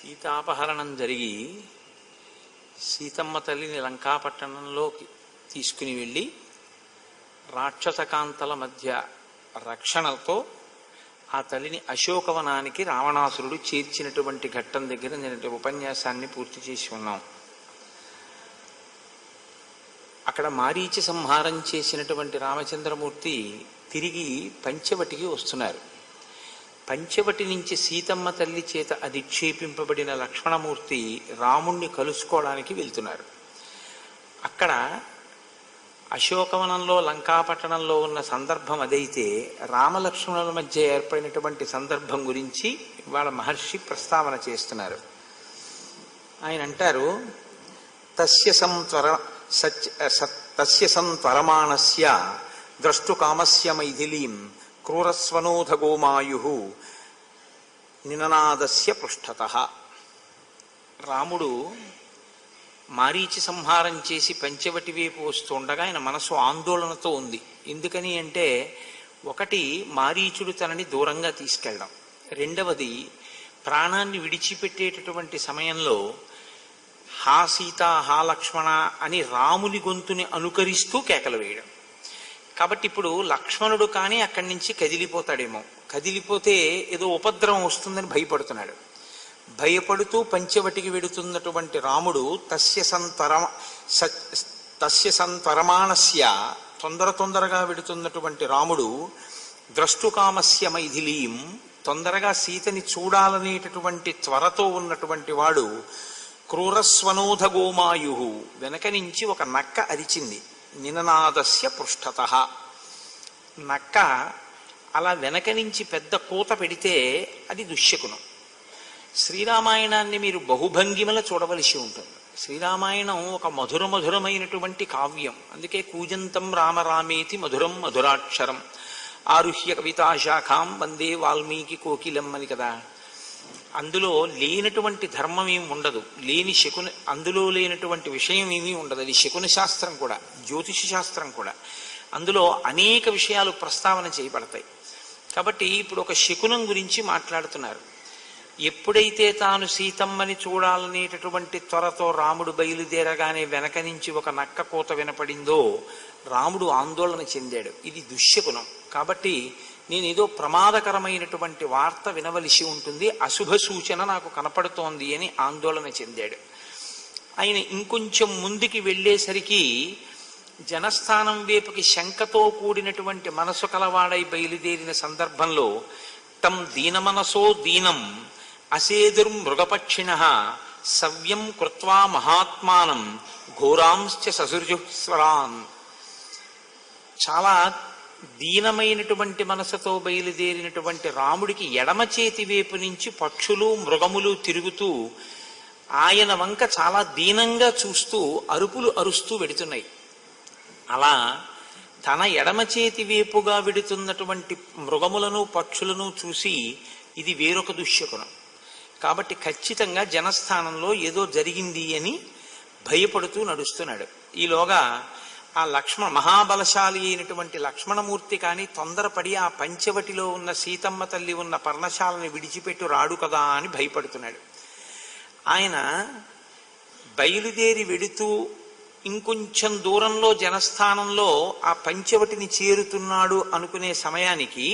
సీతాపహరణం జరిగి సీతమ్మ తల్లిని లంకాపట్టణంలోకి తీసుకుని వెళ్ళి రాక్షసకాంతల మధ్య రక్షణతో ఆ తల్లిని అశోకవనానికి రావణాసురుడు చేర్చినటువంటి ఘట్టం దగ్గర నేను ఉపన్యాసాన్ని పూర్తి చేసి ఉన్నాం అక్కడ మారీచి సంహారం చేసినటువంటి రామచంద్రమూర్తి తిరిగి పంచవటికి వస్తున్నారు పంచవటి నుంచి సీతమ్మ తల్లి చేత అధిక్షేపింపబడిన లక్ష్మణమూర్తి రాముణ్ణి కలుసుకోవడానికి వెళ్తున్నారు అక్కడ అశోకవనంలో లంకాపట్టణంలో ఉన్న సందర్భం అదైతే రామలక్ష్మణుల మధ్య ఏర్పడినటువంటి సందర్భం గురించి వాళ్ళ మహర్షి ప్రస్తావన చేస్తున్నారు ఆయన అంటారు తస్య సంత్వర సచ్ సత్- తస్య సంత్వరమాణస్య ద్రష్టుకామస్య మైథిలీం క్రూరస్వనోధ గోమాయు నిననాదస్య పృష్ఠత రాముడు మారీచి సంహారం చేసి పంచవటి వైపు వస్తుండగా ఆయన మనసు ఆందోళనతో ఉంది ఎందుకని అంటే ఒకటి మారీచుడు తనని దూరంగా తీసుకెళ్ళడం రెండవది ప్రాణాన్ని విడిచిపెట్టేటటువంటి సమయంలో హా సీత హా లక్ష్మణ అని రాముని గొంతుని అనుకరిస్తూ కేకలు వేయడం కాబట్టి ఇప్పుడు లక్ష్మణుడు కానీ అక్కడి నుంచి కదిలిపోతాడేమో కదిలిపోతే ఏదో ఉపద్రవం వస్తుందని భయపడుతున్నాడు భయపడుతూ పంచవటికి వెడుతున్నటువంటి రాముడు తస్య సంతర స- తస్య సంతరమాణస్య తొందర తొందరగా వెడుతున్నటువంటి రాముడు ద్రష్టుకామస్య మైథిలీం తొందరగా సీతని చూడాలనేటటువంటి త్వరతో ఉన్నటువంటి వాడు క్రూరస్వనోధ గోమాయు వెనక నుంచి ఒక నక్క అరిచింది నిననాదస్య పృష్ఠత నక్క అలా వెనక నుంచి పెద్ద కూత పెడితే అది దుశ్శకునం శ్రీరామాయణాన్ని మీరు బహుభంగిమల చూడవలసి ఉంటుంది శ్రీరామాయణం ఒక మధుర మధురమైనటువంటి కావ్యం అందుకే కూజంతం రామరామేతి మధురం మధురాక్షరం ఆరుహ్య కవితాశాఖాం వందే వాల్మీకి కోకిలం అని కదా అందులో లేనటువంటి ధర్మం ఏమి ఉండదు లేని శకుని అందులో లేనటువంటి విషయం ఏమీ ఉండదు అది శకుని శాస్త్రం కూడా జ్యోతిష శాస్త్రం కూడా అందులో అనేక విషయాలు ప్రస్తావన చేయబడతాయి కాబట్టి ఇప్పుడు ఒక శకునం గురించి మాట్లాడుతున్నారు ఎప్పుడైతే తాను సీతమ్మని చూడాలనేటటువంటి త్వరతో రాముడు బయలుదేరగానే వెనక నుంచి ఒక నక్క కూత వినపడిందో రాముడు ఆందోళన చెందాడు ఇది దుశ్శకునం కాబట్టి నేను ఏదో ప్రమాదకరమైనటువంటి వార్త వినవలసి ఉంటుంది అశుభ సూచన నాకు కనపడుతోంది అని ఆందోళన చెందాడు ఆయన ఇంకొంచెం ముందుకి వెళ్ళేసరికి జనస్థానం వైపుకి శంకతో కూడినటువంటి మనసు కలవాడై బయలుదేరిన సందర్భంలో తం దీనమనసో దీనం అసేదుర్మృగపక్షిణ సవ్యం కృత్వా మహాత్మానం ఘోరాంశ్చ ససుర్జుస్వరాన్ చాలా దీనమైనటువంటి మనసుతో బయలుదేరినటువంటి రాముడికి ఎడమ చేతి వైపు నుంచి పక్షులు మృగములు తిరుగుతూ ఆయన వంక చాలా దీనంగా చూస్తూ అరుపులు అరుస్తూ వెడుతున్నాయి అలా తన ఎడమ చేతి వైపుగా వెడుతున్నటువంటి మృగములను పక్షులను చూసి ఇది వేరొక దుశ్శకునం కాబట్టి ఖచ్చితంగా జనస్థానంలో ఏదో జరిగింది అని భయపడుతూ నడుస్తున్నాడు ఈలోగా ఆ లక్ష్మణ మహాబలశాలి అయినటువంటి లక్ష్మణమూర్తి కానీ తొందరపడి ఆ పంచవటిలో ఉన్న సీతమ్మ తల్లి ఉన్న పర్ణశాలని విడిచిపెట్టు రాడు కదా అని భయపడుతున్నాడు ఆయన బయలుదేరి వెడుతూ ఇంకొంచెం దూరంలో జనస్థానంలో ఆ పంచవటిని చేరుతున్నాడు అనుకునే సమయానికి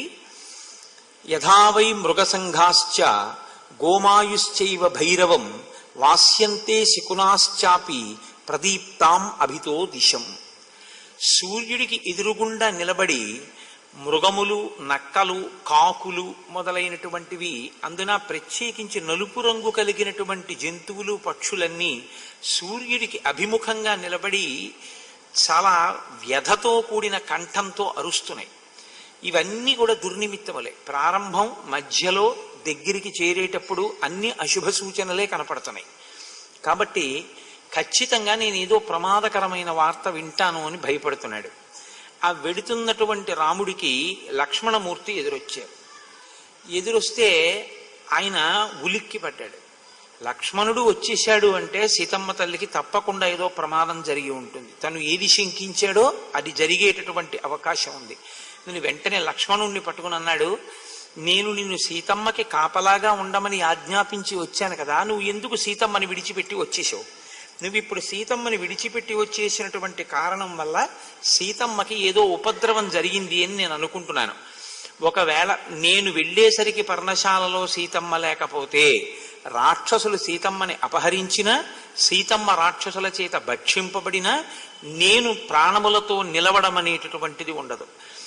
యథావై మృగసంఘాశ్చ గోమాయుశ్చైవ భైరవం వాస్యంతే శకునాశ్చాపి ప్రదీప్తాం అభితో దిశం సూర్యుడికి ఎదురుగుండా నిలబడి మృగములు నక్కలు కాకులు మొదలైనటువంటివి అందున ప్రత్యేకించి నలుపు రంగు కలిగినటువంటి జంతువులు పక్షులన్నీ సూర్యుడికి అభిముఖంగా నిలబడి చాలా వ్యధతో కూడిన కంఠంతో అరుస్తున్నాయి ఇవన్నీ కూడా దుర్నిమిత్తములే ప్రారంభం మధ్యలో దగ్గరికి చేరేటప్పుడు అన్ని అశుభ సూచనలే కనపడుతున్నాయి కాబట్టి ఖచ్చితంగా నేను ఏదో ప్రమాదకరమైన వార్త వింటాను అని భయపడుతున్నాడు ఆ వెడుతున్నటువంటి రాముడికి లక్ష్మణమూర్తి ఎదురొచ్చారు ఎదురొస్తే ఆయన ఉలిక్కి పడ్డాడు లక్ష్మణుడు వచ్చేశాడు అంటే సీతమ్మ తల్లికి తప్పకుండా ఏదో ప్రమాదం జరిగి ఉంటుంది తను ఏది శంకించాడో అది జరిగేటటువంటి అవకాశం ఉంది నేను వెంటనే లక్ష్మణుణ్ణి పట్టుకుని అన్నాడు నేను నిన్ను సీతమ్మకి కాపలాగా ఉండమని ఆజ్ఞాపించి వచ్చాను కదా నువ్వు ఎందుకు సీతమ్మని విడిచిపెట్టి వచ్చేసావు నువ్వు ఇప్పుడు సీతమ్మని విడిచిపెట్టి వచ్చేసినటువంటి కారణం వల్ల సీతమ్మకి ఏదో ఉపద్రవం జరిగింది అని నేను అనుకుంటున్నాను ఒకవేళ నేను వెళ్ళేసరికి పర్ణశాలలో సీతమ్మ లేకపోతే రాక్షసులు సీతమ్మని అపహరించిన సీతమ్మ రాక్షసుల చేత భక్షింపబడిన నేను ప్రాణములతో నిలవడం అనేటటువంటిది ఉండదు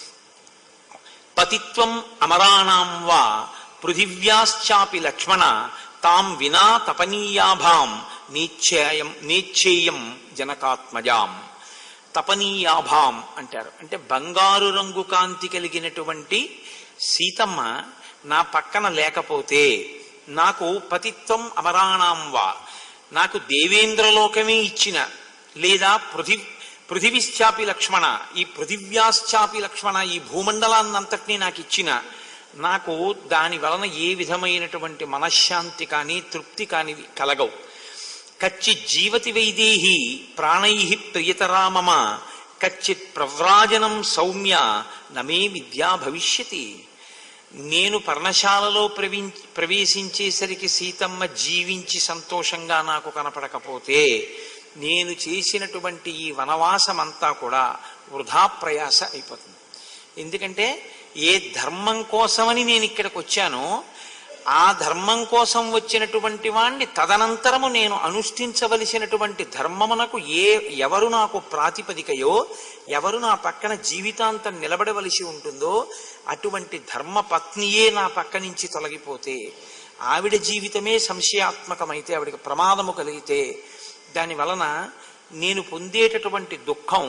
పతిత్వం అమరాణాం వా పృథివ్యాశ్చాపి లక్ష్మణ తాం వినా తపనీయాభాం నీచ్ఛేయం నీచ్ఛేయం జనకాత్మజాం తపనీయాభాం అంటారు అంటే బంగారు రంగు కాంతి కలిగినటువంటి సీతమ్మ నా పక్కన లేకపోతే నాకు పతిత్వం అమరాణాం వా నాకు దేవేంద్రలోకమే ఇచ్చిన లేదా పృథి పృథివిశ్చాపి లక్ష్మణ ఈ పృథివ్యాశ్చాపి లక్ష్మణ ఈ భూమండలాన్నంతటినీ నాకు ఇచ్చిన నాకు దాని వలన ఏ విధమైనటువంటి మనశ్శాంతి కానీ తృప్తి కాని కలగవు కచ్చిత్ జీవతి వైదేహి ప్రాణై ప్రియతరామమ కచ్చిత్ ప్రవ్రాజనం సౌమ్య నమే విద్యా భవిష్యతి నేను పర్ణశాలలో ప్రవీ ప్రవేశించేసరికి సీతమ్మ జీవించి సంతోషంగా నాకు కనపడకపోతే నేను చేసినటువంటి ఈ వనవాసమంతా కూడా వృధా ప్రయాస అయిపోతుంది ఎందుకంటే ఏ ధర్మం కోసమని నేను ఇక్కడికి వచ్చానో ఆ ధర్మం కోసం వచ్చినటువంటి వాణ్ణి తదనంతరము నేను అనుష్ఠించవలసినటువంటి ధర్మమునకు ఏ ఎవరు నాకు ప్రాతిపదికయో ఎవరు నా పక్కన జీవితాంతం నిలబడవలసి ఉంటుందో అటువంటి ధర్మ పత్నియే నా పక్క నుంచి తొలగిపోతే ఆవిడ జీవితమే సంశయాత్మకమైతే ఆవిడకి ప్రమాదము కలిగితే దాని వలన నేను పొందేటటువంటి దుఃఖం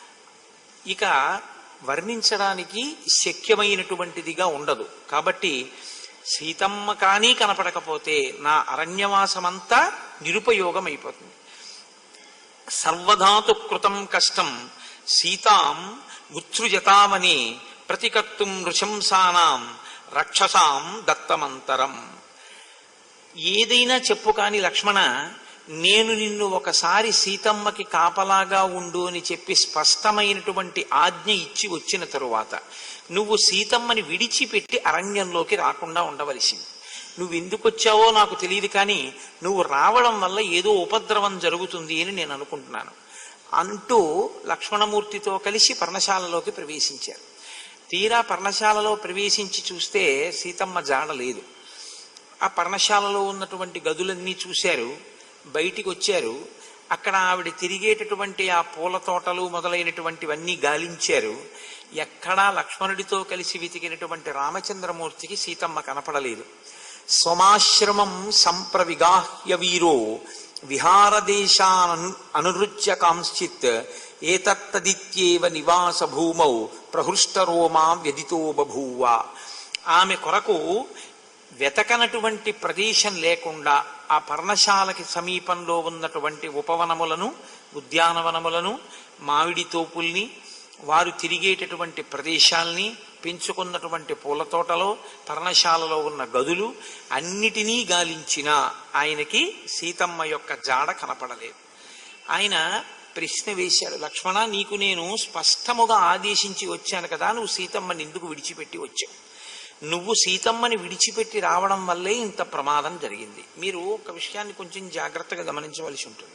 ఇక వర్ణించడానికి శక్యమైనటువంటిదిగా ఉండదు కాబట్టి సీతమ్మ కానీ కనపడకపోతే నా అరణ్యవాసమంతా నిరుపయోగం అయిపోతుంది సర్వధాతు కృతం కష్టం సీతాం ఉత్సృజతామని ప్రతికర్తుం నృశంసానాం రక్షసాం దత్తమంతరం ఏదైనా చెప్పు కాని లక్ష్మణ నేను నిన్ను ఒకసారి సీతమ్మకి కాపలాగా ఉండు అని చెప్పి స్పష్టమైనటువంటి ఆజ్ఞ ఇచ్చి వచ్చిన తరువాత నువ్వు సీతమ్మని విడిచిపెట్టి అరణ్యంలోకి రాకుండా ఉండవలసింది నువ్వు ఎందుకు వచ్చావో నాకు తెలియదు కానీ నువ్వు రావడం వల్ల ఏదో ఉపద్రవం జరుగుతుంది అని నేను అనుకుంటున్నాను అంటూ లక్ష్మణమూర్తితో కలిసి పర్ణశాలలోకి ప్రవేశించారు తీరా పర్ణశాలలో ప్రవేశించి చూస్తే సీతమ్మ జాడ లేదు ఆ పర్ణశాలలో ఉన్నటువంటి గదులన్నీ చూశారు బయటికి వచ్చారు అక్కడ ఆవిడ తిరిగేటటువంటి ఆ పూల తోటలు మొదలైనటువంటివన్నీ గాలించారు ఎక్కడా లక్ష్మణుడితో కలిసి వెతికినటువంటి రామచంద్రమూర్తికి సీతమ్మ కనపడలేదు స్వమాశ్రమం సంప్రవిగాహ్య వీరో విహారదేశాన్ అనురుచ్య కాంశ్చిత్ ఏతత్తదిత్యేవ నివాస భూమౌ ప్రహృష్టరోమా వ్యదితో బభూవ ఆమె కొరకు వెతకనటువంటి ప్రదేశం లేకుండా ఆ పర్ణశాలకి సమీపంలో ఉన్నటువంటి ఉపవనములను ఉద్యానవనములను మామిడి తోపుల్ని వారు తిరిగేటటువంటి ప్రదేశాల్ని పెంచుకున్నటువంటి పూల తోటలో పర్ణశాలలో ఉన్న గదులు అన్నిటినీ గాలించిన ఆయనకి సీతమ్మ యొక్క జాడ కనపడలేదు ఆయన ప్రశ్న వేశాడు లక్ష్మణ నీకు నేను స్పష్టముగా ఆదేశించి వచ్చాను కదా నువ్వు సీతమ్మని ఎందుకు విడిచిపెట్టి వచ్చావు నువ్వు సీతమ్మని విడిచిపెట్టి రావడం వల్లే ఇంత ప్రమాదం జరిగింది మీరు ఒక విషయాన్ని కొంచెం జాగ్రత్తగా గమనించవలసి ఉంటుంది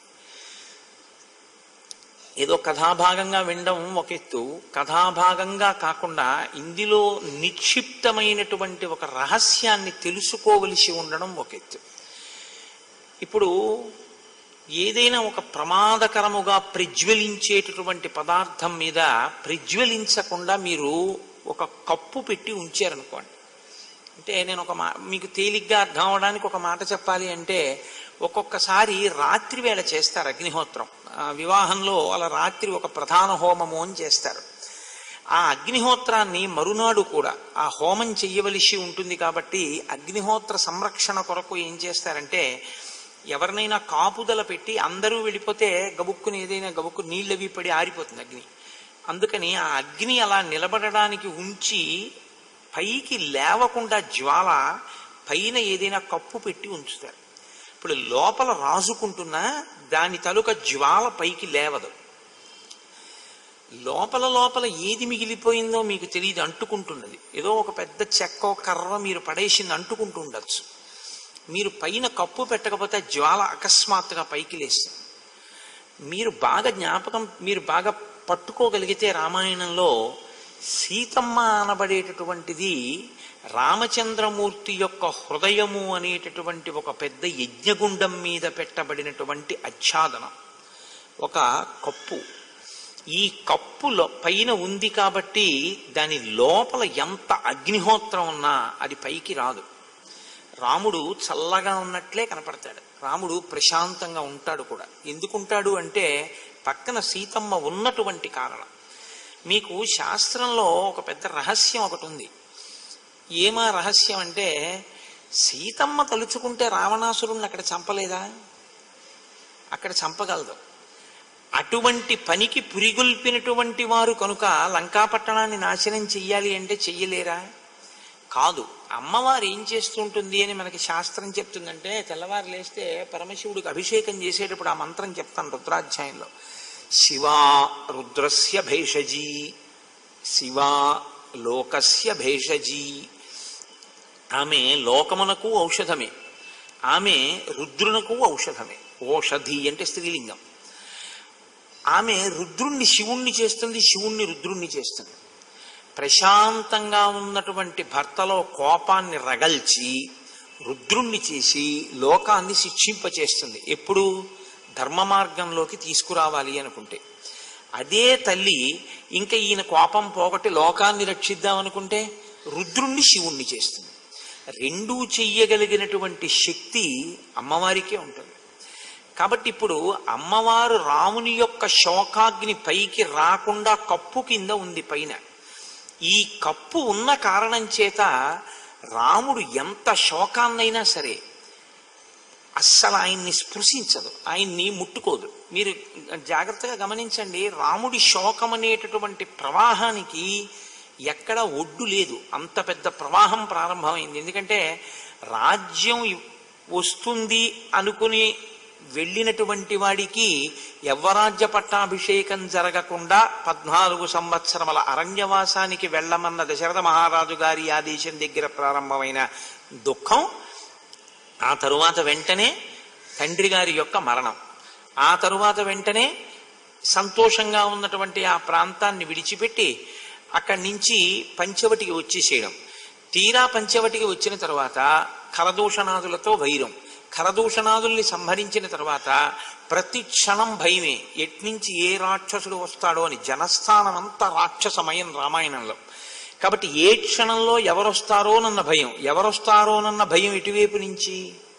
ఏదో కథాభాగంగా వినడం ఒక ఎత్తు కథాభాగంగా కాకుండా ఇందులో నిక్షిప్తమైనటువంటి ఒక రహస్యాన్ని తెలుసుకోవలసి ఉండడం ఒక ఎత్తు ఇప్పుడు ఏదైనా ఒక ప్రమాదకరముగా ప్రజ్వలించేటటువంటి పదార్థం మీద ప్రజ్వలించకుండా మీరు ఒక కప్పు పెట్టి ఉంచారనుకోండి అంటే నేను ఒక మా మీకు తేలిగ్గా అర్థం అవడానికి ఒక మాట చెప్పాలి అంటే ఒక్కొక్కసారి రాత్రి వేళ చేస్తారు అగ్నిహోత్రం ఆ వివాహంలో అలా రాత్రి ఒక ప్రధాన హోమము అని చేస్తారు ఆ అగ్నిహోత్రాన్ని మరునాడు కూడా ఆ హోమం చెయ్యవలసి ఉంటుంది కాబట్టి అగ్నిహోత్ర సంరక్షణ కొరకు ఏం చేస్తారంటే ఎవరినైనా కాపుదల పెట్టి అందరూ వెళ్ళిపోతే గబుక్కుని ఏదైనా గబుక్కు నీళ్ళవి పడి ఆరిపోతుంది అగ్ని అందుకని ఆ అగ్ని అలా నిలబడడానికి ఉంచి పైకి లేవకుండా జ్వాల పైన ఏదైనా కప్పు పెట్టి ఉంచుతారు ఇప్పుడు లోపల రాజుకుంటున్నా దాని తలుక జ్వాల పైకి లేవదు లోపల లోపల ఏది మిగిలిపోయిందో మీకు తెలియదు అంటుకుంటున్నది ఏదో ఒక పెద్ద చెక్క కర్ర మీరు పడేసింది అంటుకుంటూ ఉండొచ్చు మీరు పైన కప్పు పెట్టకపోతే జ్వాల అకస్మాత్తుగా పైకి లేస్తుంది మీరు బాగా జ్ఞాపకం మీరు బాగా పట్టుకోగలిగితే రామాయణంలో సీతమ్మ అనబడేటటువంటిది రామచంద్రమూర్తి యొక్క హృదయము అనేటటువంటి ఒక పెద్ద యజ్ఞగుండం మీద పెట్టబడినటువంటి ఆచ్ఛాదనం ఒక కప్పు ఈ కప్పు లో- పైన ఉంది కాబట్టి దాని లోపల ఎంత అగ్నిహోత్రం ఉన్నా అది పైకి రాదు రాముడు చల్లగా ఉన్నట్లే కనపడతాడు రాముడు ప్రశాంతంగా ఉంటాడు కూడా ఎందుకుంటాడు అంటే పక్కన సీతమ్మ ఉన్నటువంటి కారణం మీకు శాస్త్రంలో ఒక పెద్ద రహస్యం ఒకటి ఉంది ఏమా రహస్యం అంటే సీతమ్మ తలుచుకుంటే రావణాసురుణ్ణి అక్కడ చంపలేదా అక్కడ చంపగలదు అటువంటి పనికి పురిగొల్పినటువంటి వారు కనుక లంకాపట్టణాన్ని నాశనం చెయ్యాలి అంటే చెయ్యలేరా కాదు అమ్మవారు ఏం చేస్తుంటుంది అని మనకి శాస్త్రం చెప్తుందంటే తెల్లవారు లేస్తే పరమశివుడికి అభిషేకం చేసేటప్పుడు ఆ మంత్రం చెప్తాను రుద్రాధ్యాయంలో శివా రుద్రస్య భేషజీ శివా లోకస్య భేషజీ ఆమె లోకమునకు ఔషధమే ఆమె రుద్రునకు ఔషధమే ఓషధి అంటే స్త్రీలింగం ఆమె రుద్రుణ్ణి శివుణ్ణి చేస్తుంది శివుణ్ణి రుద్రుణ్ణి చేస్తుంది ప్రశాంతంగా ఉన్నటువంటి భర్తలో కోపాన్ని రగల్చి రుద్రుణ్ణి చేసి లోకాన్ని శిక్షింపచేస్తుంది ఎప్పుడు ధర్మ మార్గంలోకి తీసుకురావాలి అనుకుంటే అదే తల్లి ఇంకా ఈయన కోపం పోగొట్టి లోకాన్ని రక్షిద్దాం అనుకుంటే రుద్రుణ్ణి శివుణ్ణి చేస్తుంది రెండూ చెయ్యగలిగినటువంటి శక్తి అమ్మవారికే ఉంటుంది కాబట్టి ఇప్పుడు అమ్మవారు రాముని యొక్క శోకాగ్ని పైకి రాకుండా కప్పు కింద ఉంది పైన ఈ కప్పు ఉన్న కారణం చేత రాముడు ఎంత శోకాన్నైనా సరే అస్సలు ఆయన్ని స్పృశించదు ఆయన్ని ముట్టుకోదు మీరు జాగ్రత్తగా గమనించండి రాముడి శోకం అనేటటువంటి ప్రవాహానికి ఎక్కడ ఒడ్డు లేదు అంత పెద్ద ప్రవాహం ప్రారంభమైంది ఎందుకంటే రాజ్యం ఇ- వస్తుంది అనుకుని వెళ్ళినటువంటి వాడికి యవ్వరాజ్య పట్టాభిషేకం జరగకుండా పద్నాలుగు సంవత్సరముల అరణ్యవాసానికి వెళ్ళమన్న దశరథ మహారాజు గారి ఆదేశం దగ్గర ప్రారంభమైన దుఃఖం ఆ తరువాత వెంటనే తండ్రి గారి యొక్క మరణం ఆ తరువాత వెంటనే సంతోషంగా ఉన్నటువంటి ఆ ప్రాంతాన్ని విడిచిపెట్టి అక్కడి నుంచి పంచవటికి వచ్చేసేయడం తీరా పంచవటికి వచ్చిన తర్వాత ఖరదూషణాదులతో వైరం ఖరదూషణాదుల్ని సంహరించిన తర్వాత ప్రతి క్షణం భయమే ఎట్నుంచి ఏ రాక్షసుడు వస్తాడో అని జనస్థానం అంతా రాక్షసమయం రామాయణంలో కాబట్టి ఏ క్షణంలో ఎవరొస్తారోనన్న భయం ఎవరొస్తారోనన్న భయం ఇటువైపు నుంచి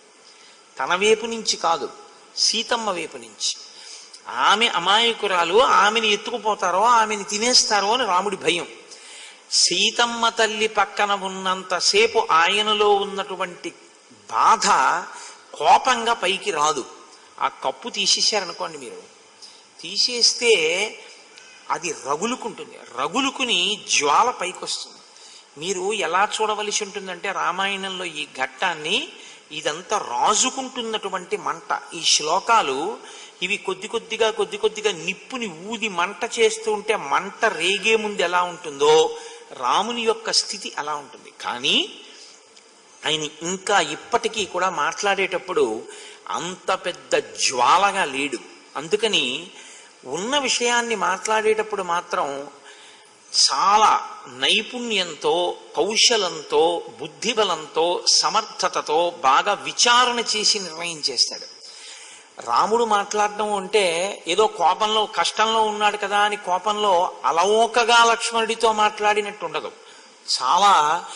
తన వైపు నుంచి కాదు సీతమ్మ వైపు నుంచి ఆమె అమాయకురాలు ఆమెని ఎత్తుకుపోతారో ఆమెని తినేస్తారో అని రాముడి భయం సీతమ్మ తల్లి పక్కన ఉన్నంతసేపు ఆయనలో ఉన్నటువంటి బాధ కోపంగా పైకి రాదు ఆ కప్పు తీసేశారనుకోండి మీరు తీసేస్తే అది రగులుకుంటుంది రగులుకుని జ్వాల పైకి వస్తుంది మీరు ఎలా చూడవలసి ఉంటుందంటే రామాయణంలో ఈ ఘట్టాన్ని ఇదంతా రాజుకుంటున్నటువంటి మంట ఈ శ్లోకాలు ఇవి కొద్ది కొద్దిగా కొద్ది కొద్దిగా నిప్పుని ఊది మంట చేస్తూ ఉంటే మంట రేగే ముందు ఎలా ఉంటుందో రాముని యొక్క స్థితి అలా ఉంటుంది కానీ ఆయన ఇంకా ఇప్పటికీ కూడా మాట్లాడేటప్పుడు అంత పెద్ద జ్వాలగా లేడు అందుకని ఉన్న విషయాన్ని మాట్లాడేటప్పుడు మాత్రం చాలా నైపుణ్యంతో కౌశలంతో బుద్ధిబలంతో సమర్థతతో బాగా విచారణ చేసి నిర్ణయం చేస్తాడు రాముడు మాట్లాడడం అంటే ఏదో కోపంలో కష్టంలో ఉన్నాడు కదా అని కోపంలో అలవోకగా లక్ష్మణుడితో మాట్లాడినట్టు ఉండదు చాలా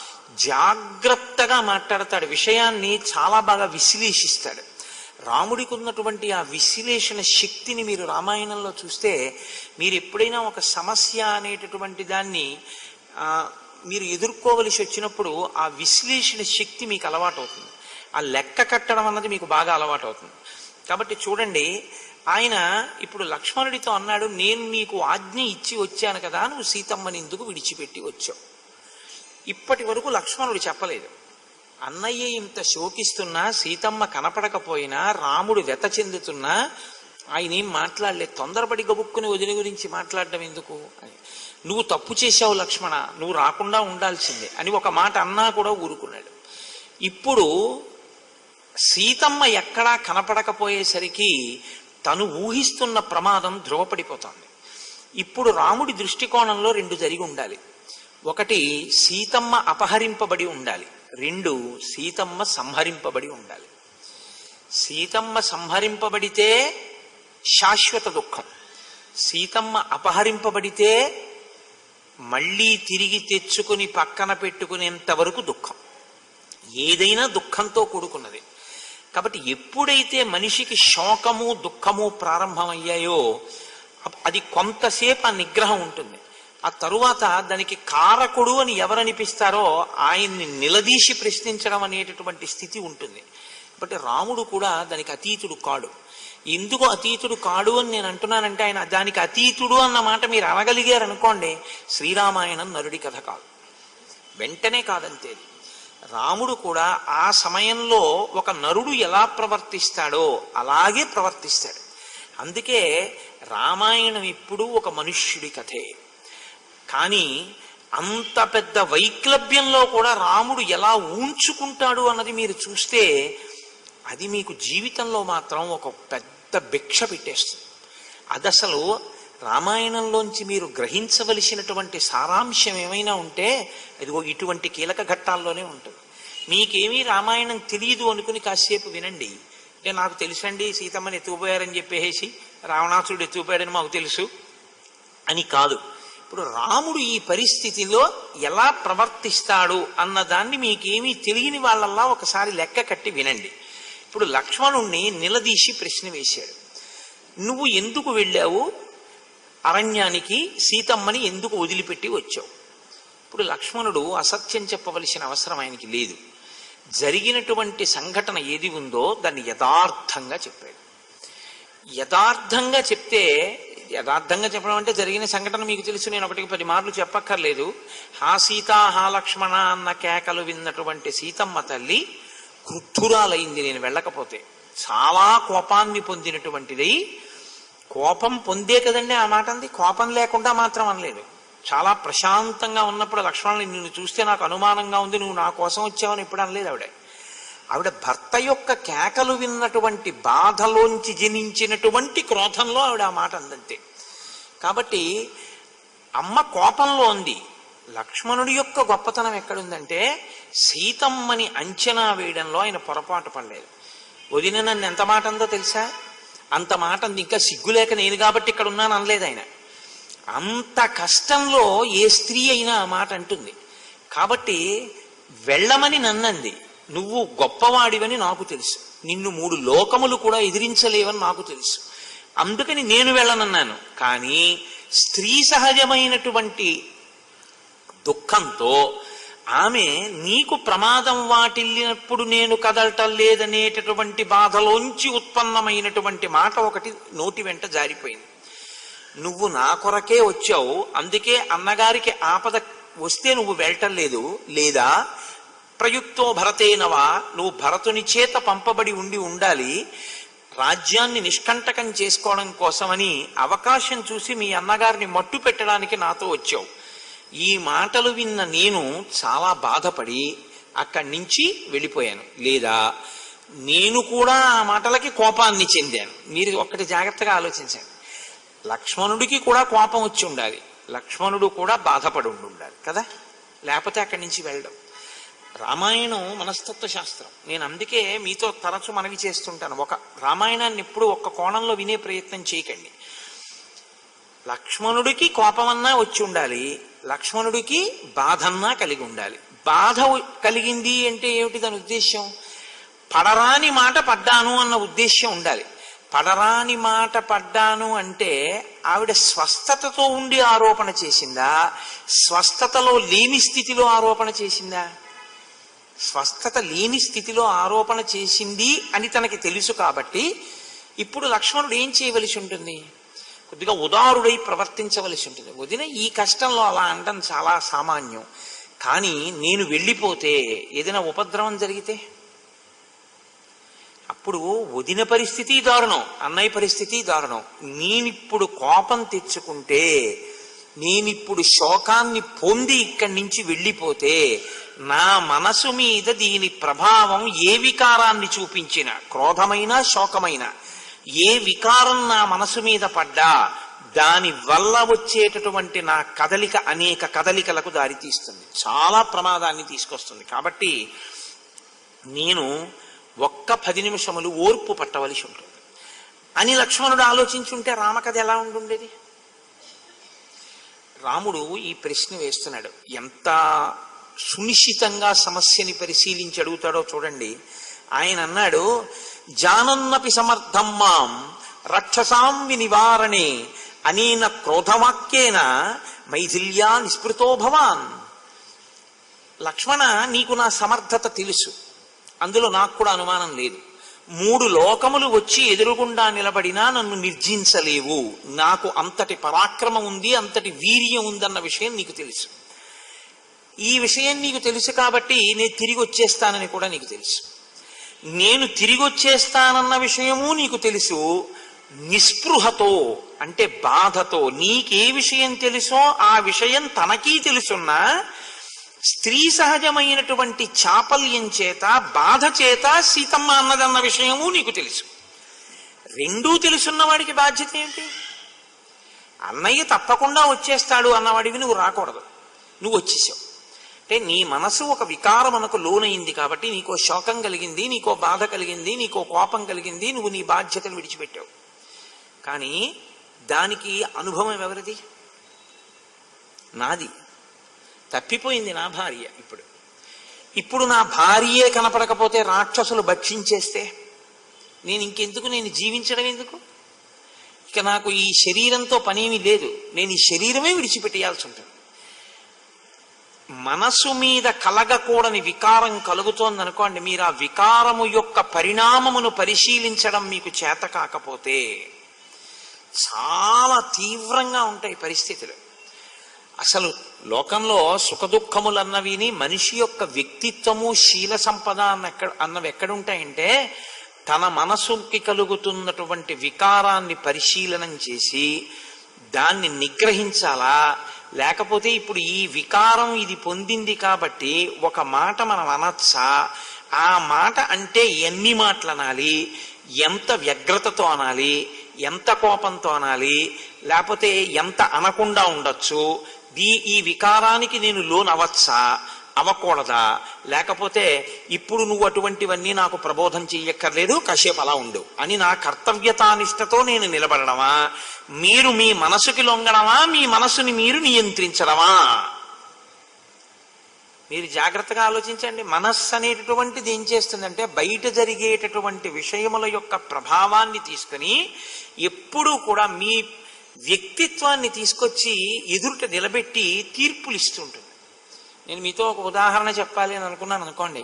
జాగ్రత్తగా మాట్లాడతాడు విషయాన్ని చాలా బాగా విశ్లేషిస్తాడు రాముడికి ఉన్నటువంటి ఆ విశ్లేషణ శక్తిని మీరు రామాయణంలో చూస్తే మీరు ఎప్పుడైనా ఒక సమస్య అనేటటువంటి దాన్ని ఆ, మీరు ఎదుర్కోవలసి వచ్చినప్పుడు ఆ విశ్లేషణ శక్తి మీకు అలవాటు అవుతుంది ఆ లెక్క కట్టడం అన్నది మీకు బాగా అలవాటు అవుతుంది కాబట్టి చూడండి ఆయన ఇప్పుడు లక్ష్మణుడితో అన్నాడు నేను నీకు ఆజ్ఞ ఇచ్చి వచ్చాను కదా నువ్వు సీతమ్మని ఎందుకు విడిచిపెట్టి వచ్చావు ఇప్పటి వరకు లక్ష్మణుడు చెప్పలేదు అన్నయ్య ఇంత శోకిస్తున్నా సీతమ్మ కనపడకపోయినా రాముడు వెత చెందుతున్నా ఆయన ఏం మాట్లాడలేదు తొందరపడి గబుక్కుని వదిన గురించి మాట్లాడడం ఎందుకు అని నువ్వు తప్పు చేశావు లక్ష్మణ నువ్వు రాకుండా ఉండాల్సిందే అని ఒక మాట అన్నా కూడా ఊరుకున్నాడు ఇప్పుడు సీతమ్మ ఎక్కడా కనపడకపోయేసరికి తను ఊహిస్తున్న ప్రమాదం ధ్రువపడిపోతోంది ఇప్పుడు రాముడి దృష్టికోణంలో రెండు జరిగి ఉండాలి ఒకటి సీతమ్మ అపహరింపబడి ఉండాలి రెండు సీతమ్మ సంహరింపబడి ఉండాలి సీతమ్మ సంహరింపబడితే శాశ్వత దుఃఖం సీతమ్మ అపహరింపబడితే మళ్ళీ తిరిగి తెచ్చుకుని పక్కన పెట్టుకునేంత వరకు దుఃఖం ఏదైనా దుఃఖంతో కూడుకున్నది కాబట్టి ఎప్పుడైతే మనిషికి శోకము దుఃఖము ప్రారంభమయ్యాయో అప్- అది కొంతసేపు ఆ నిగ్రహం ఉంటుంది ఆ తరువాత దానికి కారకుడు అని ఎవరనిపిస్తారో ఆయన్ని నిలదీసి ప్రశ్నించడం అనేటటువంటి స్థితి ఉంటుంది బట్ రాముడు కూడా దానికి అతీతుడు కాడు ఎందుకు అతీతుడు కాడు అని నేను అంటున్నానంటే ఆయన దానికి అతీతుడు అన్న మాట మీరు అనగలిగారు అనుకోండి శ్రీరామాయణం నరుడి కథ కాదు వెంటనే కాదంతే రాముడు కూడా ఆ సమయంలో ఒక నరుడు ఎలా ప్రవర్తిస్తాడో అలాగే ప్రవర్తిస్తాడు అందుకే రామాయణం ఇప్పుడు ఒక మనుష్యుడి కథే కానీ అంత పెద్ద వైక్లభ్యంలో కూడా రాముడు ఎలా ఊంచుకుంటాడు అన్నది మీరు చూస్తే అది మీకు జీవితంలో మాత్రం ఒక పెద్ద భిక్ష పెట్టేస్తుంది అది అసలు రామాయణంలోంచి మీరు గ్రహించవలసినటువంటి సారాంశం ఏమైనా ఉంటే అదిగో ఇటువంటి కీలక ఘట్టాల్లోనే ఉంటుంది మీకేమీ రామాయణం తెలియదు అనుకుని కాసేపు వినండి అంటే నాకు తెలుసండి సీతమ్మని ఎత్తుకుపోయారని చెప్పేసి రావణాసుడు ఎత్తుకుపోయాడని మాకు తెలుసు అని కాదు ఇప్పుడు రాముడు ఈ పరిస్థితిలో ఎలా ప్రవర్తిస్తాడు అన్న దాన్ని మీకేమీ తెలియని వాళ్ళల్లా ఒకసారి లెక్క కట్టి వినండి ఇప్పుడు లక్ష్మణుణ్ణి నిలదీసి ప్రశ్న వేశాడు నువ్వు ఎందుకు వెళ్ళావు అరణ్యానికి సీతమ్మని ఎందుకు వదిలిపెట్టి వచ్చావు ఇప్పుడు లక్ష్మణుడు అసత్యం చెప్పవలసిన అవసరం ఆయనకి లేదు జరిగినటువంటి సంఘటన ఏది ఉందో దాన్ని యథార్థంగా చెప్పాడు యథార్థంగా చెప్తే యథార్థంగా చెప్పడం అంటే జరిగిన సంఘటన మీకు తెలుసు నేను ఒకటికి పది మార్లు చెప్పక్కర్లేదు హా సీత హా లక్ష్మణ అన్న కేకలు విన్నటువంటి సీతమ్మ తల్లి క్రుద్ధురాలైంది నేను వెళ్ళకపోతే చాలా కోపాన్ని పొందినటువంటిది కోపం పొందే కదండి ఆ మాట అంది కోపం లేకుండా మాత్రం అనలేదు చాలా ప్రశాంతంగా ఉన్నప్పుడు లక్ష్మణుని నిన్ను చూస్తే నాకు అనుమానంగా ఉంది నువ్వు నా కోసం వచ్చావని ఎప్పుడు అనలేదు ఆవిడ ఆవిడ భర్త యొక్క కేకలు విన్నటువంటి బాధలోంచి జనించినటువంటి క్రోధంలో ఆవిడ ఆ మాట అందంతే కాబట్టి అమ్మ కోపంలో ఉంది లక్ష్మణుడి యొక్క గొప్పతనం ఎక్కడుందంటే సీతమ్మని అంచనా వేయడంలో ఆయన పొరపాటు పడలేదు వదిన నన్ను ఎంత మాట అందో తెలుసా అంత మాట అంది ఇంకా సిగ్గులేక నేను కాబట్టి ఇక్కడ ఉన్నాను అనలేదు ఆయన అంత కష్టంలో ఏ స్త్రీ అయినా ఆ మాట అంటుంది కాబట్టి వెళ్ళమని నన్నంది నువ్వు గొప్పవాడివని నాకు తెలుసు నిన్ను మూడు లోకములు కూడా ఎదిరించలేవని నాకు తెలుసు అందుకని నేను వెళ్ళనన్నాను కానీ స్త్రీ సహజమైనటువంటి దుఃఖంతో ఆమె నీకు ప్రమాదం వాటిల్లినప్పుడు నేను కదలటం లేదనేటటువంటి బాధలోంచి ఉత్పన్నమైనటువంటి మాట ఒకటి నోటి వెంట జారిపోయింది నువ్వు నా కొరకే వచ్చావు అందుకే అన్నగారికి ఆపద వస్తే నువ్వు వెళ్ళటం లేదు లేదా ప్రయుక్తో భరతేనవా నువ్వు భరతుని చేత పంపబడి ఉండి ఉండాలి రాజ్యాన్ని నిష్కంటకం చేసుకోవడం కోసమని అవకాశం చూసి మీ అన్నగారిని మట్టు పెట్టడానికి నాతో వచ్చావు ఈ మాటలు విన్న నేను చాలా బాధపడి అక్కడి నుంచి వెళ్ళిపోయాను లేదా నేను కూడా ఆ మాటలకి కోపాన్ని చెందాను మీరు ఒక్కటి జాగ్రత్తగా ఆలోచించండి లక్ష్మణుడికి కూడా కోపం వచ్చి ఉండాలి లక్ష్మణుడు కూడా బాధపడి ఉండి ఉండాలి కదా లేకపోతే అక్కడి నుంచి వెళ్ళడం రామాయణం మనస్తత్వ శాస్త్రం నేను అందుకే మీతో తరచు మనవి చేస్తుంటాను ఒక రామాయణాన్ని ఎప్పుడు ఒక్క కోణంలో వినే ప్రయత్నం చేయకండి లక్ష్మణుడికి కోపమన్నా వచ్చి ఉండాలి లక్ష్మణుడికి బాధన్నా కలిగి ఉండాలి బాధ కలిగింది అంటే ఏమిటి దాని ఉద్దేశ్యం పడరాని మాట పడ్డాను అన్న ఉద్దేశ్యం ఉండాలి పడరాని మాట పడ్డాను అంటే ఆవిడ స్వస్థతతో ఉండి ఆరోపణ చేసిందా స్వస్థతలో లేని స్థితిలో ఆరోపణ చేసిందా స్వస్థత లేని స్థితిలో ఆరోపణ చేసింది అని తనకి తెలుసు కాబట్టి ఇప్పుడు లక్ష్మణుడు ఏం చేయవలసి ఉంటుంది కొద్దిగా ఉదారుడై ప్రవర్తించవలసి ఉంటుంది వదిన ఈ కష్టంలో అలా అనడం చాలా సామాన్యం కానీ నేను వెళ్ళిపోతే ఏదైనా ఉపద్రవం జరిగితే ఇప్పుడు వదిన పరిస్థితి దారుణం అన్నయ్య పరిస్థితి దారుణం నేనిప్పుడు కోపం తెచ్చుకుంటే నేనిప్పుడు శోకాన్ని పొంది ఇక్కడి నుంచి వెళ్ళిపోతే నా మనసు మీద దీని ప్రభావం ఏ వికారాన్ని చూపించినా క్రోధమైన శోకమైన ఏ వికారం నా మనసు మీద పడ్డా దాని వల్ల వచ్చేటటువంటి నా కదలిక అనేక కదలికలకు దారితీస్తుంది చాలా ప్రమాదాన్ని తీసుకొస్తుంది కాబట్టి నేను ఒక్క పది నిమిషములు ఓర్పు పట్టవలసి ఉంటుంది అని లక్ష్మణుడు ఆలోచించుంటే రామకథ ఎలా ఉండుండేది రాముడు ఈ ప్రశ్న వేస్తున్నాడు ఎంత సునిశ్చితంగా సమస్యని పరిశీలించి అడుగుతాడో చూడండి ఆయన అన్నాడు జానన్నపి సమర్థం మాం రక్షసాం వినివారణే అనేన క్రోధవాక్యేన మైథిల్యా నిస్పృతో భవాన్ లక్ష్మణ నీకు నా సమర్థత తెలుసు అందులో నాకు కూడా అనుమానం లేదు మూడు లోకములు వచ్చి ఎదురుగుండా నిలబడినా నన్ను నిర్జించలేవు నాకు అంతటి పరాక్రమం ఉంది అంతటి వీర్యం ఉందన్న విషయం నీకు తెలుసు ఈ విషయం నీకు తెలుసు కాబట్టి నేను తిరిగి వచ్చేస్తానని కూడా నీకు తెలుసు నేను తిరిగి వచ్చేస్తానన్న విషయము నీకు తెలుసు నిస్పృహతో అంటే బాధతో నీకే విషయం తెలుసో ఆ విషయం తనకీ తెలుసున్నా స్త్రీ సహజమైనటువంటి చాపల్యం చేత బాధ చేత సీతమ్మ అన్నదన్న విషయము నీకు తెలుసు రెండూ తెలుసున్న వాడికి బాధ్యత ఏంటి అన్నయ్య తప్పకుండా వచ్చేస్తాడు అన్నవాడివి నువ్వు రాకూడదు నువ్వు వచ్చేసావు అంటే నీ మనసు ఒక వికారమునకు లోనైంది కాబట్టి నీకో శోకం కలిగింది నీకో బాధ కలిగింది నీకో కోపం కలిగింది నువ్వు నీ బాధ్యతను విడిచిపెట్టావు కానీ దానికి అనుభవం ఎవరిది నాది తప్పిపోయింది నా భార్య ఇప్పుడు ఇప్పుడు నా భార్యే కనపడకపోతే రాక్షసులు భక్షించేస్తే నేను ఇంకెందుకు నేను జీవించడం ఎందుకు ఇక నాకు ఈ శరీరంతో పనేమీ లేదు నేను ఈ శరీరమే విడిచిపెట్టేయాల్సి ఉంటుంది మనసు మీద కలగకూడని వికారం కలుగుతోంది అనుకోండి మీరు ఆ వికారము యొక్క పరిణామమును పరిశీలించడం మీకు చేత కాకపోతే చాలా తీవ్రంగా ఉంటాయి పరిస్థితులు అసలు లోకంలో సుఖదుఖములు అన్నవిని మనిషి యొక్క వ్యక్తిత్వము శీల సంపద అన్న ఎక్కడ అన్నవి ఎక్కడుంటాయంటే తన మనసుకి కలుగుతున్నటువంటి వికారాన్ని పరిశీలనం చేసి దాన్ని నిగ్రహించాలా లేకపోతే ఇప్పుడు ఈ వికారం ఇది పొందింది కాబట్టి ఒక మాట మనం అనొచ్చా ఆ మాట అంటే ఎన్ని మాటలు అనాలి ఎంత వ్యగ్రతతో అనాలి ఎంత కోపంతో అనాలి లేకపోతే ఎంత అనకుండా ఉండొచ్చు దీ ఈ వికారానికి నేను లోన్ అవ్వచ్చా అవ్వకూడదా లేకపోతే ఇప్పుడు నువ్వు అటువంటివన్నీ నాకు ప్రబోధం చెయ్యక్కర్లేదు కాసేపు అలా ఉండు అని నా కర్తవ్యతానిష్టతో నేను నిలబడమా మీరు మీ మనసుకి లొంగడమా మీ మనసుని మీరు నియంత్రించడమా మీరు జాగ్రత్తగా ఆలోచించండి మనస్సు అనేటటువంటిది ఏం చేస్తుందంటే బయట జరిగేటటువంటి విషయముల యొక్క ప్రభావాన్ని తీసుకుని ఎప్పుడూ కూడా మీ వ్యక్తిత్వాన్ని తీసుకొచ్చి ఎదురుట నిలబెట్టి తీర్పులు ఇస్తుంటుంది నేను మీతో ఒక ఉదాహరణ చెప్పాలి అని అనుకున్నాను అనుకోండి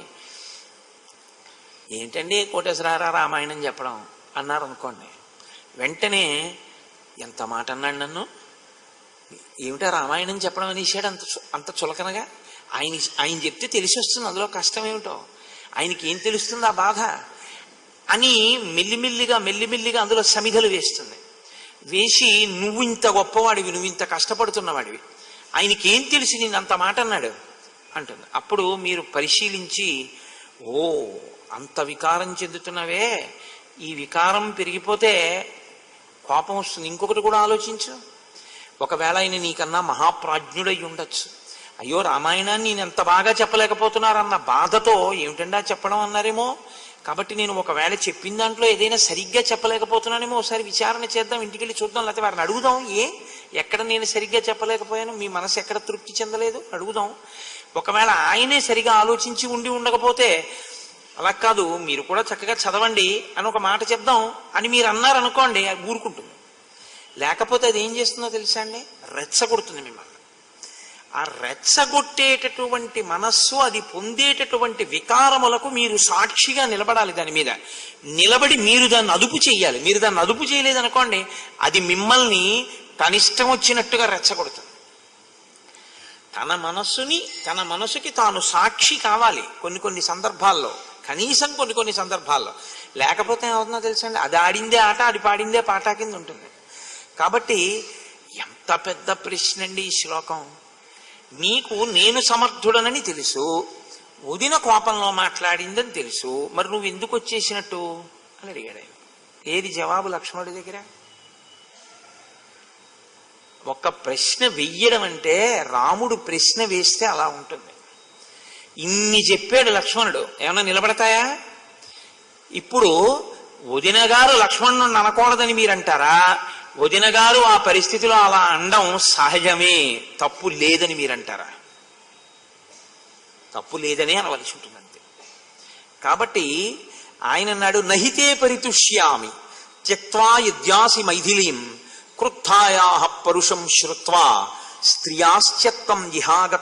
ఏంటండి కోటేశ్వరారా రామాయణం చెప్పడం అన్నారు అనుకోండి వెంటనే ఎంత మాట అన్నాడు నన్ను ఏమిటా రామాయణం చెప్పడం అనేసాడు అంత చు- అంత చులకనగా ఆయన ఆయన చెప్తే తెలిసి వస్తుంది అందులో కష్టం ఏమిటో ఆయనకి ఏం తెలుస్తుంది ఆ బాధ అని మెల్లిమెల్లిగా మెల్లిమెల్లిగా అందులో సమిధలు వేస్తుంది వేసి నువ్వు ఇంత గొప్పవాడివి నువ్వు ఇంత కష్టపడుతున్నవాడివి ఆయనకి ఏం తెలిసి నేను అంత మాట అన్నాడు అంటుంది అప్పుడు మీరు పరిశీలించి ఓ అంత వికారం చెందుతున్నవే ఈ వికారం పెరిగిపోతే కోపం వస్తుంది ఇంకొకటి కూడా ఆలోచించు ఒకవేళ ఆయన నీకన్నా మహాప్రాజ్ఞుడై ఉండొచ్చు అయ్యో రామాయణాన్ని నేను ఎంత బాగా చెప్పలేకపోతున్నారన్న బాధతో ఏమిటండా చెప్పడం అన్నారేమో కాబట్టి నేను ఒకవేళ చెప్పిన దాంట్లో ఏదైనా సరిగ్గా చెప్పలేకపోతున్నానేమో ఒకసారి విచారణ చేద్దాం ఇంటికి వెళ్ళి చూద్దాం లేకపోతే వారిని అడుగుదాం ఏ ఎక్కడ నేను సరిగ్గా చెప్పలేకపోయాను మీ మనసు ఎక్కడ తృప్తి చెందలేదు అడుగుదాం ఒకవేళ ఆయనే సరిగా ఆలోచించి ఉండి ఉండకపోతే అలా కాదు మీరు కూడా చక్కగా చదవండి అని ఒక మాట చెప్దాం అని మీరు అన్నారు అనుకోండి అది ఊరుకుంటుంది లేకపోతే అది ఏం చేస్తుందో తెలుసా అండి రెచ్చగొడుతుంది మిమ్మల్ని ఆ రెచ్చగొట్టేటటువంటి మనస్సు అది పొందేటటువంటి వికారములకు మీరు సాక్షిగా నిలబడాలి దాని మీద నిలబడి మీరు దాన్ని అదుపు చేయాలి మీరు దాన్ని అదుపు చేయలేదనుకోండి అది మిమ్మల్ని తనిష్టం వచ్చినట్టుగా రెచ్చగొడుతుంది తన మనస్సుని తన మనసుకి తాను సాక్షి కావాలి కొన్ని కొన్ని సందర్భాల్లో కనీసం కొన్ని కొన్ని సందర్భాల్లో లేకపోతే ఏమవుతుందో తెలుసండి అది ఆడిందే ఆట అది పాడిందే పాట కింద ఉంటుంది కాబట్టి ఎంత పెద్ద ప్రశ్న అండి ఈ శ్లోకం నీకు నేను సమర్థుడనని తెలుసు వదిన కోపంలో మాట్లాడిందని తెలుసు మరి నువ్వు ఎందుకు వచ్చేసినట్టు అని అడిగాడు ఆయన ఏది జవాబు లక్ష్మణుడి దగ్గర ఒక ప్రశ్న వెయ్యడం అంటే రాముడు ప్రశ్న వేస్తే అలా ఉంటుంది ఇన్ని చెప్పాడు లక్ష్మణుడు ఏమన్నా నిలబడతాయా ఇప్పుడు వదిన గారు లక్ష్మణుడు అనకూడదని మీరంటారా వదిన గారు ఆ పరిస్థితిలో అలా అండం సహజమే తప్పు లేదని మీరంటారా తప్పు లేదనే అనవలసి ఉంటుంది అంతే కాబట్టి ఆయన అన్నాడు నహితే పరితుష్యామి త్యక్వా యద్యాసి మైథిలీం క్రుద్ధాయా పరుషం శ్రుత్వా స్త్రియాశ్చత్వం ఇహాగత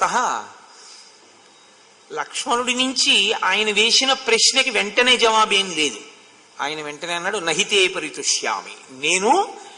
లక్ష్మణుడి నుంచి ఆయన వేసిన ప్రశ్నకి వెంటనే జవాబేం లేదు ఆయన వెంటనే అన్నాడు నహితే పరితుష్యామి నేను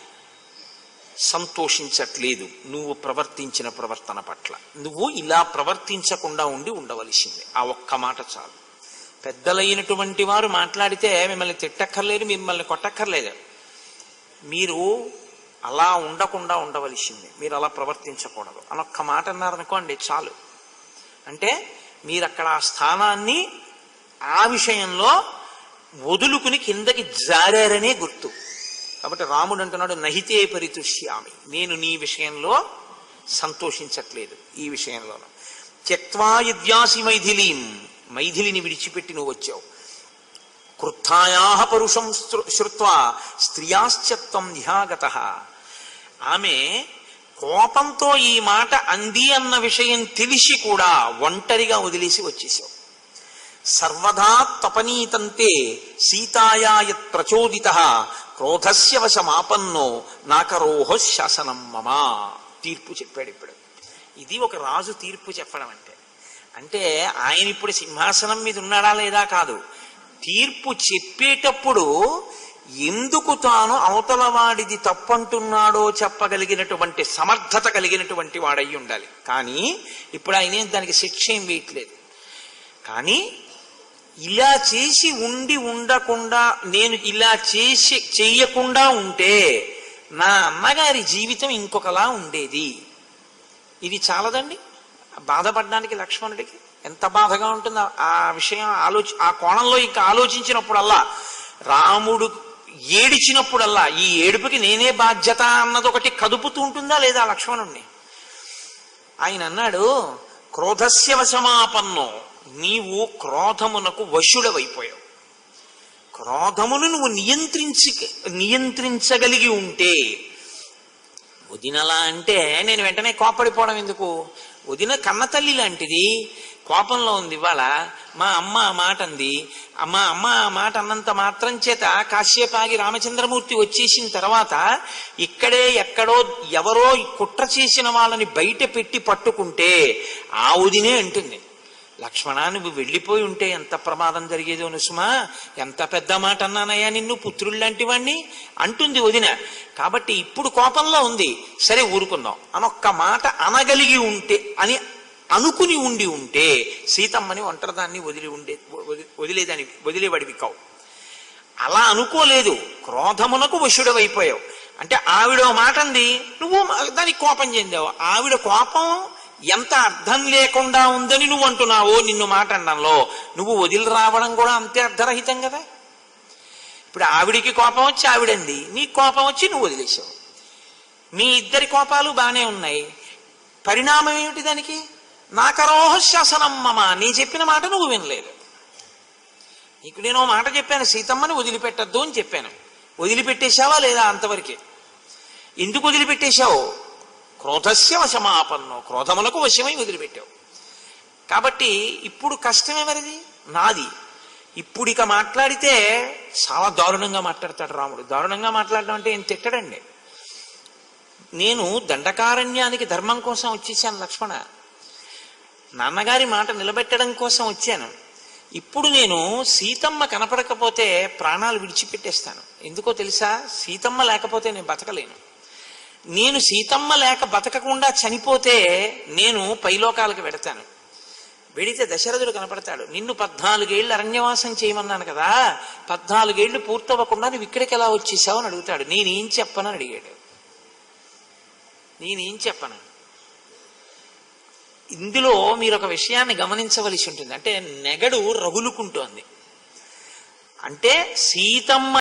సంతోషించట్లేదు నువ్వు ప్రవర్తించిన ప్రవర్తన పట్ల నువ్వు ఇలా ప్రవర్తించకుండా ఉండి ఉండవలసింది ఆ ఒక్క మాట చాలు పెద్దలైనటువంటి వారు మాట్లాడితే మిమ్మల్ని తిట్టక్కర్లేదు మిమ్మల్ని కొట్టక్కర్లేదు మీరు అలా ఉండకుండా ఉండవలసింది మీరు అలా ప్రవర్తించకూడదు అని ఒక్క మాట అన్నారనుకోండి చాలు అంటే మీరు అక్కడ ఆ స్థానాన్ని ఆ విషయంలో వదులుకుని కిందకి జారారనే గుర్తు కాబట్టి రాముడు అంటున్నాడు నహితే పరితుష్యామి నేను నీ విషయంలో సంతోషించట్లేదు ఈ విషయంలోనూ త్యక్వా యద్యాసి మైథిలీం మైథిలిని విడిచిపెట్టి నువ్వు వచ్చావు క్రుద్ధాయా పరుషం శ్రు- శ్రుత్వా స్త్రియాశ్చత్వం ధ్యాగత ఆమె కోపంతో ఈ మాట అంది అన్న విషయం తెలిసి కూడా ఒంటరిగా వదిలేసి వచ్చేసావు సర్వదా తపనీతంతే సీతాయా యత్ ప్రచోదిత క్రోధస్య వశమాపన్నో నాకరోహ శాసనం మమ తీర్పు చెప్పాడు ఇప్పుడు ఇది ఒక రాజు తీర్పు చెప్పడం అంటే అంటే ఆయన ఇప్పుడు సింహాసనం మీద ఉన్నాడా లేదా కాదు తీర్పు చెప్పేటప్పుడు ఎందుకు తాను అవతల వాడిది తప్పంటున్నాడో చెప్పగలిగినటువంటి సమర్థత కలిగినటువంటి వాడయి ఉండాలి కానీ ఇప్పుడు ఆయన ఏం దానికి శిక్ష ఏం వేయట్లేదు కానీ ఇలా చేసి ఉండి ఉండకుండా నేను ఇలా చేసి చెయ్యకుండా ఉంటే నా అమ్మగారి జీవితం ఇంకొకలా ఉండేది ఇది చాలదండి బాధపడడానికి లక్ష్మణుడికి ఎంత బాధగా ఉంటుందో ఆ విషయం ఆలోచి ఆ కోణంలో ఇంకా ఆలోచించినప్పుడల్లా రాముడు ఏడిచినప్పుడల్లా ఈ ఏడుపుకి నేనే బాధ్యత అన్నది ఒకటి కదుపుతూ ఉంటుందా లేదా లక్ష్మణుణ్ణి ఆయన అన్నాడు క్రోధస్య వశమాపన్నో నీవు క్రోధమునకు వశుడవైపోయావు క్రోధమును నువ్వు నియంత్రించి నియంత్రించగలిగి ఉంటే వదినలా అంటే నేను వెంటనే కోపడిపోవడం ఎందుకు వదిన కన్నతల్లి లాంటిది కోపంలో ఉంది ఇవాళ మా అమ్మ ఆ మాట అంది మా అమ్మ ఆ మాట అన్నంత మాత్రం చేత కాశ్యపాగి రామచంద్రమూర్తి వచ్చేసిన తర్వాత ఇక్కడే ఎక్కడో ఎవరో కుట్ర చేసిన వాళ్ళని బయట పెట్టి పట్టుకుంటే ఆ వదినే అంటుంది లక్ష్మణ నువ్వు వెళ్ళిపోయి ఉంటే ఎంత ప్రమాదం జరిగేదో నుసుమా ఎంత పెద్ద మాట అన్నానయ్యా నిన్ను పుత్రుల్లాంటి వాణ్ణి అంటుంది వదిన కాబట్టి ఇప్పుడు కోపంలో ఉంది సరే ఊరుకుందాం అనొక్క మాట అనగలిగి ఉంటే అని అనుకుని ఉండి ఉంటే సీతమ్మని ఒంటరిదాన్ని వదిలి ఉండే వది- వదిలేదని వదిలేవాడివి కావు అలా అనుకోలేదు క్రోధమునకు వశుడవైపోయావు అంటే ఆవిడ ఓ మాట అంది నువ్వు దానికి కోపం చెందావు ఆవిడ కోపం ఎంత అర్థం లేకుండా ఉందని నువ్వు అంటున్నావో నిన్ను మాట అనడంలో నువ్వు వదిలి రావడం కూడా అంతే అర్థరహితం కదా ఇప్పుడు ఆవిడికి కోపం వచ్చి ఆవిడంది నీ కోపం వచ్చి నువ్వు వదిలేసావు మీ ఇద్దరి కోపాలు బాగానే ఉన్నాయి పరిణామం ఏమిటి దానికి నాకరోహ శాసనం మమ నీ చెప్పిన మాట నువ్వు వినలేదు నీకు నేను ఓ మాట చెప్పాను సీతమ్మని వదిలిపెట్టద్దు అని చెప్పాను వదిలిపెట్టేశావా లేదా అంతవరకే ఎందుకు వదిలిపెట్టేశావు క్రోధస్య వశమాపన్నో క్రోధములకు వశమై వదిలిపెట్టావు కాబట్టి ఇప్పుడు కష్టం ఎవరిది నాది ఇప్పుడు ఇక మాట్లాడితే చాలా దారుణంగా మాట్లాడతాడు రాముడు దారుణంగా మాట్లాడడం అంటే ఏం తిట్టడండి నేను దండకారణ్యానికి ధర్మం కోసం వచ్చేసాను లక్ష్మణ నాన్నగారి మాట నిలబెట్టడం కోసం వచ్చాను ఇప్పుడు నేను సీతమ్మ కనపడకపోతే ప్రాణాలు విడిచిపెట్టేస్తాను ఎందుకో తెలుసా సీతమ్మ లేకపోతే నేను బతకలేను నేను సీతమ్మ లేక బతకకుండా చనిపోతే నేను పైలోకాలకు వెడతాను వెడితే దశరథుడు కనపడతాడు నిన్ను పద్నాలుగేళ్ళు అరణ్యవాసం చేయమన్నాను కదా పద్నాలుగేళ్లు పూర్తవ్వకుండా నువ్వు ఇక్కడికి ఎలా వచ్చేసావు అని అడుగుతాడు నేనేం చెప్పనని అడిగాడు నేనేం చెప్పను ఇందులో మీరు ఒక విషయాన్ని గమనించవలసి ఉంటుంది అంటే నెగడు రగులుకుంటోంది అంటే సీతమ్మ